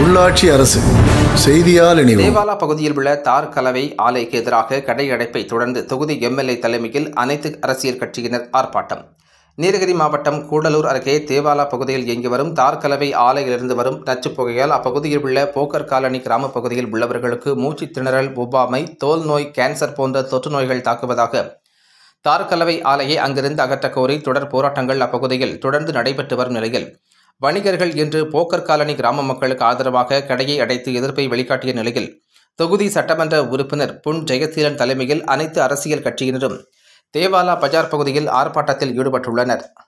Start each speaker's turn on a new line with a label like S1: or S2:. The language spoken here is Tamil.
S1: உள்ளாட்சி அரசு செய்தியால் இணைவோம்
S2: தேவாலா பகுதியில் உள்ள தார் கலவை ஆலைக்கு எதிராக கடை அடைப்பை தொடர்ந்து தொகுதி எம்எல்ஏ தலைமையில் அனைத்து அரசியல் கட்சியினர் ஆர்ப்பாட்டம் நீலகிரி மாவட்டம் கூடலூர் அருகே தேவாலா பகுதியில் இயங்கி வரும் தார் கலவை ஆலையிலிருந்து வரும் நச்சுப் புகையால் அப்பகுதியில் உள்ள போக்கர் காலனி கிராம பகுதியில் உள்ளவர்களுக்கு மூச்சுத் திணறல் ஒவ்வாமை தோல் நோய் கேன்சர் போன்ற தொற்று நோய்கள் தாக்குவதாக தார் கலவை ஆலையை அங்கிருந்து அகற்றக் கோரி தொடர் போராட்டங்கள் அப்பகுதியில் தொடர்ந்து நடைபெற்று வரும் நிலையில் வணிகர்கள் இன்று போக்கர் காலனி கிராம மக்களுக்கு ஆதரவாக கடையை அடைத்து எதிர்ப்பை வெளிக்காட்டிய நிலையில் தொகுதி சட்டமன்ற உறுப்பினர் புன் ஜெயசீலன் தலைமையில் அனைத்து அரசியல் கட்சியினரும் தேவாலா பஜார் பகுதியில் ஆர்ப்பாட்டத்தில் ஈடுபட்டுள்ளனர்